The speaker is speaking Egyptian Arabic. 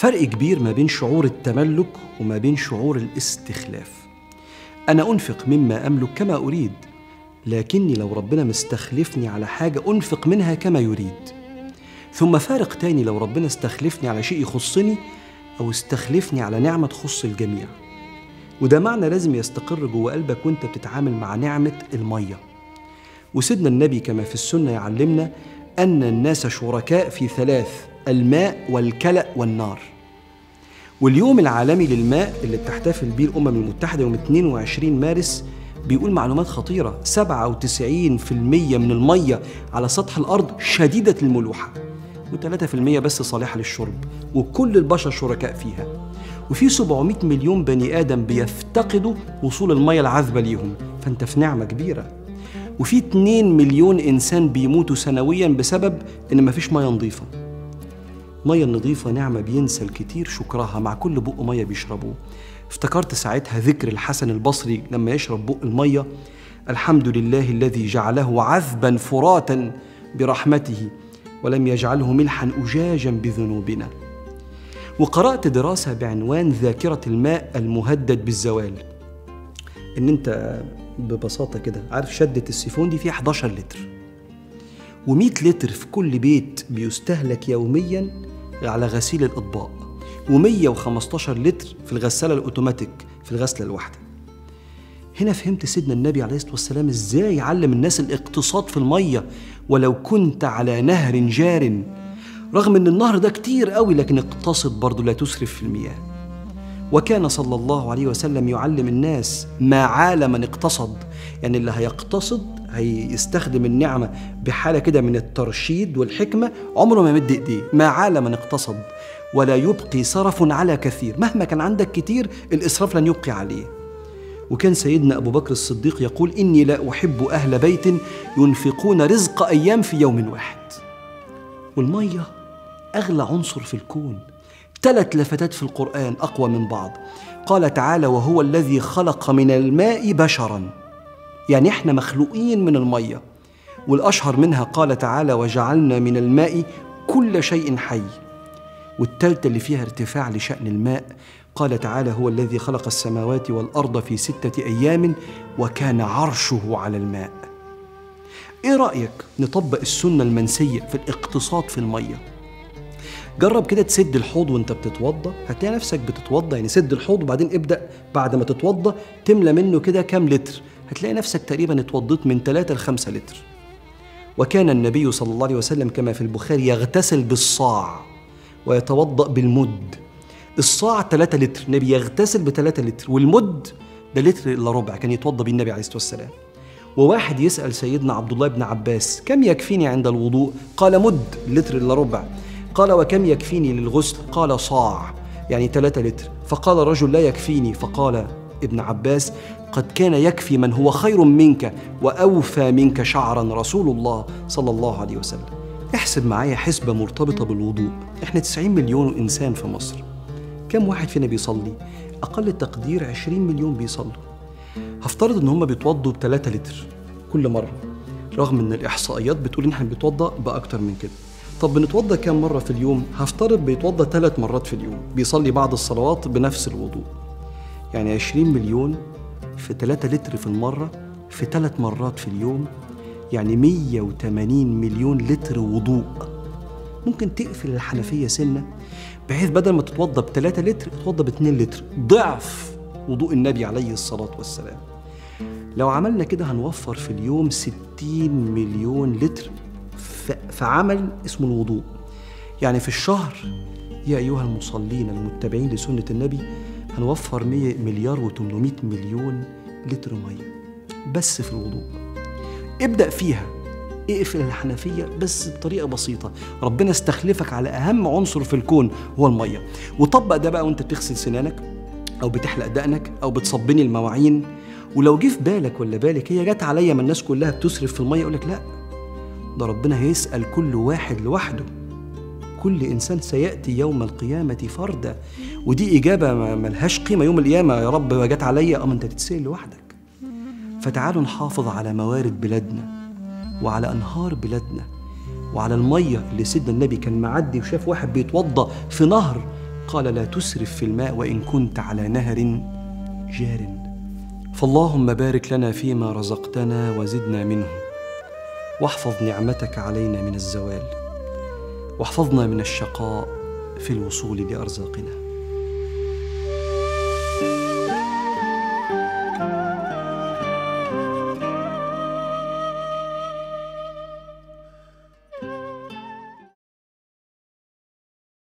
فرق كبير ما بين شعور التملك وما بين شعور الاستخلاف أنا أنفق مما أملك كما أريد لكني لو ربنا مستخلفني على حاجة أنفق منها كما يريد ثم فارق تاني لو ربنا استخلفني على شيء يخصني أو استخلفني على نعمة تخص الجميع وده معنى لازم يستقر جوه قلبك وانت بتتعامل مع نعمة المية وسيدنا النبي كما في السنة يعلمنا أن الناس شركاء في ثلاث الماء والكلأ والنار واليوم العالمي للماء اللي بتحتفل بيه الأمم المتحدة يوم 22 مارس بيقول معلومات خطيرة 97% من المية على سطح الأرض شديدة الملوحة و3% بس صالحة للشرب وكل البشر شركاء فيها وفي 700 مليون بني آدم بيفتقدوا وصول المية العذبة ليهم فأنت في نعمة كبيرة وفي 2 مليون إنسان بيموتوا سنويا بسبب إن مفيش مية نظيفة مية النظيفة نعمة بينسى الكتير شكرها مع كل بق مية بيشربوه افتكرت ساعتها ذكر الحسن البصري لما يشرب بق المية الحمد لله الذي جعله عذبا فراتا برحمته ولم يجعله ملحا أجاجا بذنوبنا وقرأت دراسة بعنوان ذاكرة الماء المهدد بالزوال إن أنت ببساطة كده عارف شدة السيفون دي فيها 11 لتر و100 لتر في كل بيت بيستهلك يوميا على غسيل الأطباق و115 لتر في الغسالة الأوتوماتيك في الغسلة الواحدة هنا فهمت سيدنا النبي عليه الصلاة والسلام إزاي يعلم الناس الاقتصاد في المية ولو كنت على نهر جار رغم ان النهر ده كتير قوي لكن اقتصد برضه لا تسرف في المياه وكان صلى الله عليه وسلم يعلم الناس ما عال من اقتصد يعني اللي هيقتصد هيستخدم النعمة بحالة كده من الترشيد والحكمة عمره ما يمد ايديه ما عال من اقتصد ولا يبقي سرف على كثير مهما كان عندك كتير الإسراف لن يبقي عليه وكان سيدنا أبو بكر الصديق يقول إني لا أحب أهل بيت ينفقون رزق أيام في يوم واحد والمية أغلى عنصر في الكون ثلاث لفتات في القرآن أقوى من بعض قال تعالى وهو الذي خلق من الماء بشرا يعني احنا مخلوقين من المية والأشهر منها قال تعالى وجعلنا من الماء كل شيء حي والتالتة اللي فيها ارتفاع لشأن الماء قال تعالى هو الذي خلق السماوات والأرض في ستة أيام وكان عرشه على الماء ايه رأيك نطبق السنة المنسية في الاقتصاد في المية جرب كده تسد الحوض وانت بتتوضى هتلاقي نفسك بتتوضى يعني سد الحوض وبعدين ابدأ بعد ما تتوضى تملى منه كده كام لتر هتلاقي نفسك تقريبا اتوضيت من 3 ل 5 لتر وكان النبي صلى الله عليه وسلم كما في البخاري يغتسل بالصاع ويتوضأ بالمد الصاع 3 لتر النبي يغتسل ب 3 لتر والمد ده لتر الا ربع كان يتوضا بيه النبي عليه الصلاه والسلام وواحد يسال سيدنا عبد الله بن عباس كم يكفيني عند الوضوء قال مد لتر الا ربع قال وكم يكفيني للغسل قال صاع يعني 3 لتر فقال الرجل لا يكفيني فقال ابن عباس قد كان يكفي من هو خير منك واوفى منك شعرا رسول الله صلى الله عليه وسلم احسب معايا حسبه مرتبطه بالوضوء احنا 90 مليون انسان في مصر كم واحد فينا بيصلي؟ أقل التقدير 20 مليون بيصلوا هفترض إن هم بيتوضوا ب 3 لتر كل مرة رغم إن الإحصائيات بتقول إن إحنا بنتوضأ بأكتر من كده طب بنتوضأ كام مرة في اليوم؟ هفترض بيتوضأ ثلاث مرات في اليوم بيصلي بعض الصلوات بنفس الوضوء يعني 20 مليون في 3 لتر في المرة في ثلاث مرات في اليوم يعني 180 مليون لتر وضوء ممكن تقفل الحنفية سنة بحيث بدل ما تتوضى ب 3 لتر تتوضى ب 2 لتر ضعف وضوء النبي عليه الصلاة والسلام لو عملنا كده هنوفر في اليوم 60 مليون لتر في عمل اسمه الوضوء يعني في الشهر يا أيها المصلين المتبعين لسنة النبي هنوفر 100 مليار و800 مليون لتر مية بس في الوضوء ابدأ فيها اقفل الحنفية بس بطريقة بسيطة ربنا استخلفك على أهم عنصر في الكون هو المية وطبق ده بقى وانت بتغسل سنانك أو بتحلق دقنك أو بتصبني المواعين ولو جه في بالك ولا بالك هي جت عليا ما الناس كلها بتسرف في المية يقولك لا ده ربنا هيسأل كل واحد لوحده كل إنسان سيأتي يوم القيامة فردا ودي إجابة ملهاش قيمة يوم القيامة يا رب جت عليا أم أنت تتسأل لوحدك فتعالوا نحافظ على موارد بلادنا وعلى انهار بلادنا وعلى الميه اللي سيدنا النبي كان معدي وشاف واحد بيتوضا في نهر قال لا تسرف في الماء وإن كنت على نهر جار فاللهم بارك لنا فيما رزقتنا وزدنا منه واحفظ نعمتك علينا من الزوال واحفظنا من الشقاء في الوصول لارزاقنا